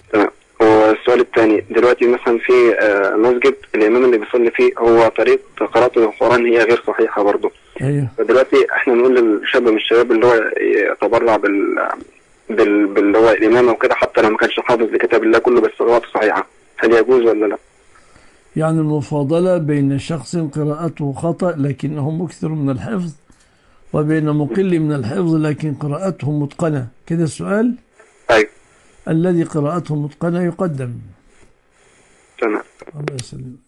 تمام والسؤال الثاني دلوقتي مثلا في آه، مسجد الامام اللي بيصلي فيه هو طريقه قراءته للقران هي غير صحيحه برضه ايوه فدلوقتي احنا نقول للشاب من الشباب اللي هو يتبرع بال بال باللي هو الامامه وكده حتى لو ما كانش حافظ لكتاب الله كله بس قراءته صحيحه هل يجوز ولا لا؟ يعني المفاضلة بين شخص قراءته خطأ لكنه مكثر من الحفظ وبين مقل من الحفظ لكن قراءته متقنة كده السؤال ايوه الذي قراءته متقنة يقدم تمام الله يسلم